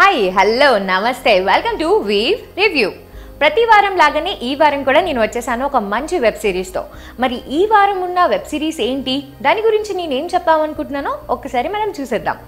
hi hello నమస్తే welcome to weave review ప్రతి వారం లాగానే ఈ వారం కూడా నేను వచ్చేసాను ఒక మంచి వెబ్ సిరీస్తో మరి ఈ వారం ఉన్న వెబ్ సిరీస్ ఏంటి దాని గురించి నేనేం చెప్పామనుకుంటున్నానో ఒక్కసారి మనం చూసేద్దాం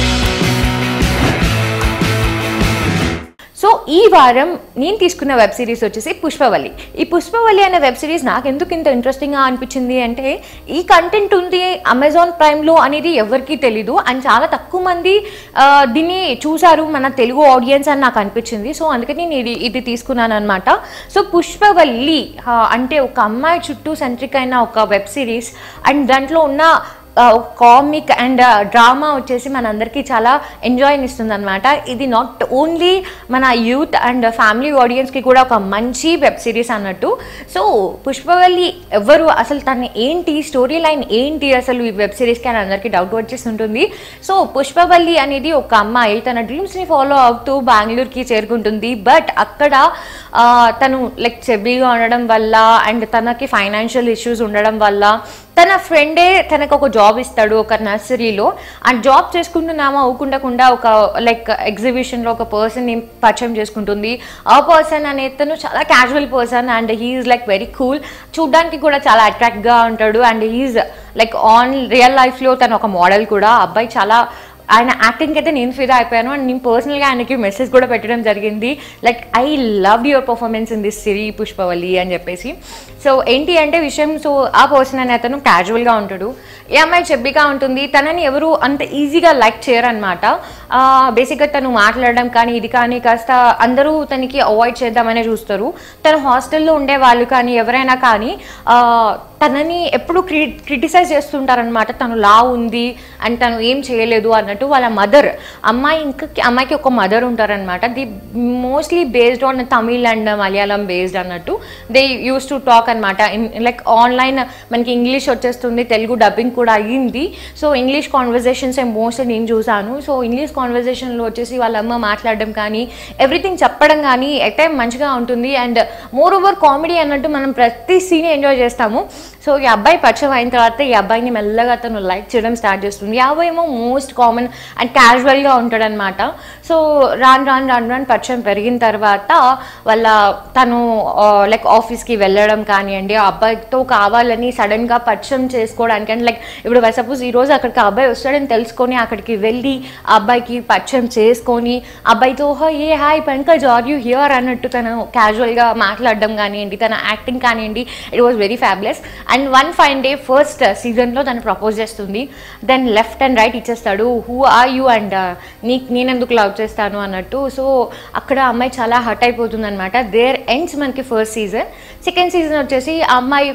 సో ఈ వారం నేను తీసుకున్న వెబ్ సిరీస్ వచ్చేసి పుష్పవల్లి ఈ పుష్పవల్లి అనే వెబ్ సిరీస్ నాకు ఎందుకు ఇంత ఇంట్రెస్టింగ్గా అనిపించింది అంటే ఈ కంటెంట్ ఉంది అమెజాన్ ప్రైమ్లో అనేది ఎవరికీ తెలీదు అండ్ చాలా తక్కువ మంది ఆ, దీన్ని చూసారు మన తెలుగు ఆడియన్స్ అని నాకు అనిపించింది సో అందుకని నేను ఇది ఇది తీసుకున్నాను అనమాట సో పుష్పవల్లి ఆ, అంటే ఒక అమ్మాయి చుట్టూ సెంట్రిక్ అయిన ఒక వెబ్ సిరీస్ అండ్ దాంట్లో ఉన్న కామిక్ అండ్ డ్రామా వచ్చేసి మనందరికీ చాలా ఎంజాయ్ని ఇస్తుంది అనమాట ఇది నాట్ ఓన్లీ మన యూత్ అండ్ ఫ్యామిలీ ఆడియన్స్కి కూడా ఒక మంచి వెబ్ సిరీస్ అన్నట్టు సో పుష్పవల్లి ఎవరు అసలు తన ఏంటి స్టోరీ లైన్ ఏంటి అసలు ఈ వెబ్ సిరీస్కి అని అందరికీ డౌట్ వచ్చేస్తుంటుంది సో పుష్పవల్లి అనేది ఒక అమ్మాయి తన డ్రీమ్స్ని ఫాలో అవుతూ బెంగళూరుకి చేరుకుంటుంది బట్ అక్కడ ఆ, తను లైక్ చెబీగా ఉండడం వల్ల అండ్ తనకి ఫైనాన్షియల్ ఇష్యూస్ ఉండడం వల్ల తన ఫ్రెండే తనకు ఒక జాబ్ ఇస్తాడు ఒక నర్సరీలో ఆ జాబ్ చేసుకుంటున్నామా అవ్వకుండా ఒక లైక్ ఎగ్జిబిషన్లో ఒక పర్సన్ని పరిచయం చేసుకుంటుంది ఆ పర్సన్ అనే తను చాలా casual person and he's like very cool చూడ్డానికి కూడా చాలా అట్రాక్ట్గా ఉంటాడు and he's like on real లైఫ్లో తను ఒక మోడల్ కూడా ఆ అబ్బాయి చాలా ఆయన యాక్టింగ్ అయితే నేను ఫిదా అయిపోయాను అండ్ నేను పర్సనల్గా ఆయనకి మెసేజ్ కూడా పెట్టడం జరిగింది like I love your performance in this series Pushpavalli అని చెప్పేసి సో ఏంటి అంటే విషయం సో ఆ పర్సన్ అనే అతను క్యాజువల్గా ఉంటాడు ఈ అమ్మాయి చెబ్బిగా ఉంటుంది తనని ఎవరు అంత ఈజీగా లైక్ చేయరనమాట బేసిక్గా తను మాట్లాడడం కానీ ఇది కానీ కాస్త అందరూ తనకి అవాయిడ్ చేద్దామనే చూస్తారు తను హాస్టల్లో ఉండే వాళ్ళు కానీ ఎవరైనా కానీ ఆ, తనని ఎప్పుడు క్రి క్రిటిసైజ్ చేస్తుంటారనమాట తను లా ఉంది అండ్ తను ఏం చేయలేదు అన్నట్టు వాళ్ళ మదర్ అమ్మాయి ఇంకా అమ్మాయికి ఒక మదర్ ఉంటారనమాట the mostly based on Tamil and Malayalam based అన్నట్టు దే యూస్ టు టాక్ అనమాట లైక్ ఆన్లైన్ మనకి ఇంగ్లీష్ వచ్చేస్తుంది తెలుగు డబ్బింగ్ కూడా అయ్యింది సో ఇంగ్లీష్ కాన్వర్జేషన్స్ మోస్ట్లీ నేను చూసాను సో ఇంగ్లీష్ కాన్వర్జేషన్లో వచ్చేసి వాళ్ళ అమ్మ మాట్లాడడం కానీ ఎవ్రీథింగ్ చెప్పడం కానీ అయితే మంచిగా ఉంటుంది అండ్ మోర్ ఓవర్ కామెడీ అన్నట్టు మనం ప్రతి సీన్ ఎంజాయ్ చేస్తాము సో ఈ అబ్బాయి పరిచయం అయిన తర్వాత ఈ అబ్బాయిని మెల్లగా తను లైక్ చేయడం స్టార్ట్ చేస్తుంది ఈ అబ్బాయి ఏమో మోస్ట్ కామన్ అండ్ క్యాజువల్గా ఉంటాడనమాట సో రాను రాను రాను రాను పరిచయం పెరిగిన తర్వాత వాళ్ళ తను లైక్ ఆఫీస్కి వెళ్ళడం కానివ్వండి ఆ అబ్బాయితో కావాలని సడన్గా పరిచయం చేసుకోవడానికి అంటే లైక్ ఇప్పుడు సపోజ్ ఈరోజు అక్కడికి ఆ అబ్బాయి వస్తాడని తెలుసుకొని అక్కడికి వెళ్ళి ఆ అబ్బాయికి పరిచయం చేసుకొని అబ్బాయితో "oh, hey hi Pankaj are you here అన్నట్టు తను క్యాజువల్గా మాట్లాడడం కానివ్వండి తన యాక్టింగ్ కానివ్వండి it was very fabulous and one fine day first సీజన్లో తను ప్రపోజ్ చేస్తుంది దెన్ లెఫ్ట్ అండ్ రైట్ ఇచ్చేస్తాడు హూ ఆర్ యూ అండ్ నీ నేనెందుకు లవ్ చేస్తాను అన్నట్టు సో అక్కడ అమ్మాయి చాలా హర్ట్ అయిపోతుంది అనమాట దేర్ ఎండ్స్ మనకి ఫస్ట్ సీజన్ సెకండ్ సీజన్ వచ్చేసి ఆ అమ్మాయి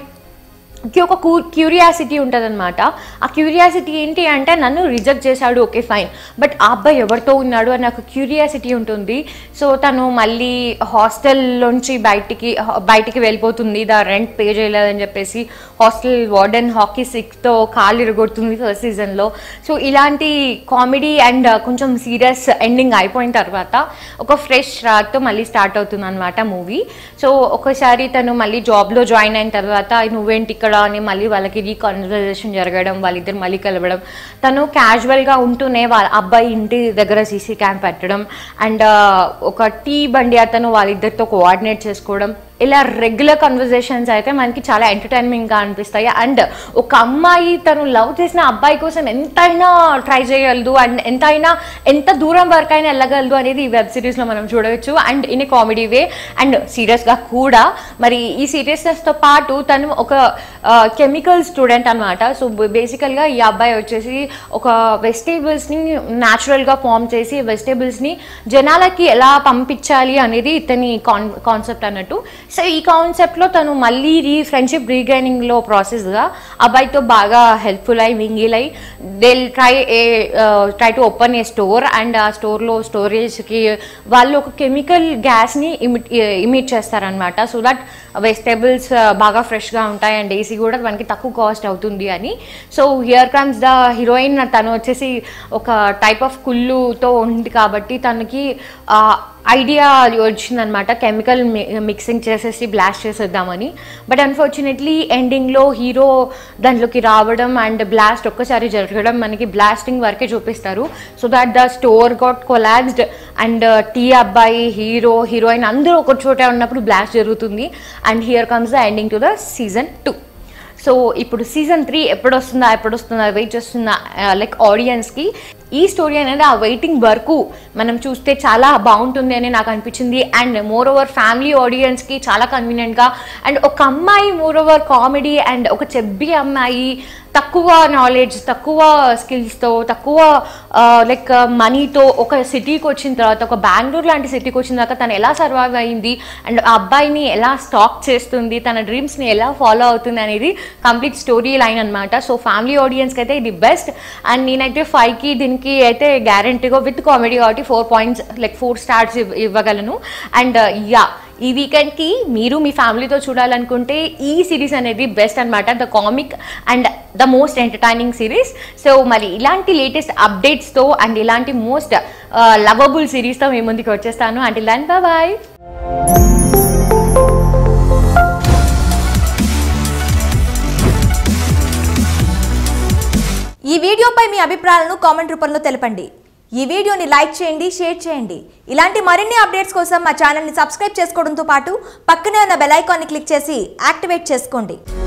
కి ఒక క్యూరియాసిటీ ఉంటుంది అనమాట ఆ క్యూరియాసిటీ ఏంటి అంటే నన్ను రిజెక్ట్ చేశాడు ఓకే ఫైన్ బట్ ఆ అబ్బాయి ఎవరితో ఉన్నాడు అని ఒక క్యూరియాసిటీ ఉంటుంది సో తను మళ్ళీ హాస్టల్లోంచి బయటికి బయటికి వెళ్ళిపోతుంది దా రెంట్ పే చేయలేదని చెప్పేసి హాస్టల్ వార్డెన్ హాకీ సిక్తో కాళ్ళు ఇరగొడుతుంది ఫస్ట్ సీజన్లో సో ఇలాంటి కామెడీ అండ్ కొంచెం సీరియస్ ఎండింగ్ అయిపోయిన తర్వాత ఒక ఫ్రెష్ రాక్తో మళ్ళీ స్టార్ట్ అవుతుంది అనమాట మూవీ సో ఒకసారి తను మళ్ళీ జాబ్లో జాయిన్ అయిన తర్వాత నువ్వేంటి ఇక్కడ అని మళ్ళీ వాళ్ళకి రీకాన్వర్జేషన్ జరగడం వాళ్ళిద్దరు మళ్ళీ కలవడం తను క్యాజువల్గా ఉంటూనే వాళ్ళ అబ్బాయి ఇంటి దగ్గర సీసీ క్యామ్ పెట్టడం అండ్ ఒక టీ బండి అతను వాళ్ళిద్దరితో కోఆర్డినేట్ చేసుకోవడం ఇలా రెగ్యులర్ కన్వర్జేషన్స్ అయితే మనకి చాలా ఎంటర్టైన్మెంట్గా అనిపిస్తాయి అండ్ ఒక అమ్మాయి తను లవ్ చేసిన అబ్బాయి కోసం ఎంతైనా ట్రై చేయగలదు అండ్ ఎంతైనా ఎంత దూరం వరకు అయినా వెళ్ళగలదు అనేది ఈ వెబ్ సిరీస్లో మనం చూడవచ్చు and in comedy way and సీరియస్గా కూడా మరి ఈ సీరియస్నెస్తో పాటు తను ఒక కెమికల్ స్టూడెంట్ అనమాట సో బేసికల్గా ఈ అబ్బాయి వచ్చేసి ఒక వెజిటేబుల్స్ని న్యాచురల్గా ఫామ్ చేసి వెజిటేబుల్స్ని జనాలకి ఎలా పంపించాలి అనేది ఇతని కాన్ కాన్సెప్ట్ అన్నట్టు సో ఈ కాన్సెప్ట్లో తను మళ్ళీ రీ ఫ్రెండ్షిప్ రీగైనింగ్లో ప్రాసెస్గా అబ్బాయితో బాగా హెల్ప్ఫుల్ అయి మింగిల్ అయి they try a try to open a store and ఆ స్టోర్లో స్టోరేజ్కి వాళ్ళు ఒక కెమికల్ గ్యాస్ని ఇమిట్ ఇమిట్ చేస్తారనమాట సో దట్ వెజిటేబుల్స్ బాగా ఫ్రెష్గా ఉంటాయి అండ్ ఏసీ కూడా మనకి తక్కువ కాస్ట్ అవుతుంది అని so here comes the heroine తను వచ్చేసి ఒక టైప్ ఆఫ్ కుళ్ళుతో ఉంది కాబట్టి తనకి ఆ, ఐడియా వచ్చిందనమాట కెమికల్ మిక్సింగ్ చేసేసి బ్లాస్ట్ చేసేద్దామని బట్ అన్ఫార్చునేట్లీ ఎండింగ్లో హీరో దాంట్లోకి రావడం అండ్ బ్లాస్ట్ ఒక్కసారి జరగడం మనకి బ్లాస్టింగ్ వరకే చూపిస్తారు so that the store got collapsed and tea అబ్బాయి హీరో హీరోయిన్ అందరూ ఒక చోట ఉన్నప్పుడు బ్లాస్ట్ జరుగుతుంది and here comes the ending to the season two so ఇప్పుడు సీజన్ త్రీ ఎప్పుడు వస్తుందా ఎప్పుడు వస్తుందా వెయిట్ చేస్తున్న లైక్ ఆడియన్స్కి ఈ స్టోరీ అనేది ఆ వెయిటింగ్ వరకు మనం చూస్తే చాలా బాగుంటుంది అని నాకు అనిపించింది అండ్ మోర్ ఓవర్ ఫ్యామిలీ ఆడియన్స్కి చాలా కన్వీనియంట్గా అండ్ ఒక అమ్మాయి మోర్ ఓవర్ కామెడీ అండ్ ఒక చెబ్బి అమ్మాయి తక్కువ నాలెడ్జ్ తక్కువ స్కిల్స్తో తక్కువ లైక్ మనీతో ఒక సిటీకి వచ్చిన తర్వాత ఒక బెంగళూరు లాంటి సిటీకి వచ్చిన తర్వాత తను ఎలా సర్వైవ్ అయింది అండ్ ఆ అబ్బాయిని ఎలా స్టాక్ చేస్తుంది తన డ్రీమ్స్ని ఎలా ఫాలో అవుతుంది అనేది కంప్లీట్ స్టోరీ లైన్ అనమాట సో ఫ్యామిలీ ఆడియన్స్కి అయితే ఇది బెస్ట్ అండ్ నేనైతే ఫైవ్కి దీనికి అయితే గ్యారంటీగా విత్ కామెడీ కాబట్టి four points like four stars ఇవ్వగలను అండ్ యా ఈ వీకెండ్కి మీరు మీ ఫ్యామిలీతో చూడాలనుకుంటే ఈ సిరీస్ అనేది బెస్ట్ అనమాట the comic and the most entertaining series so మరి ఇలాంటి లేటెస్ట్ అప్డేట్స్తో అండ్ ఇలాంటి మోస్ట్ లవబుల్ సిరీస్తో మీ ముందుకు వచ్చేస్తాను అంటే దాని బాయ్ ఈ వీడియోపై మీ అభిప్రాయాలను కామెంట్ రూపంలో తెలపండి ఈ వీడియోని లైక్ చేయండి షేర్ చేయండి ఇలాంటి మరిన్ని అప్డేట్స్ కోసం మా ఛానల్ని సబ్స్క్రైబ్ చేసుకోవడంతో పాటు పక్కనే ఉన్న బెల్ ఐకాన్ని క్లిక్ చేసి యాక్టివేట్ చేసుకోండి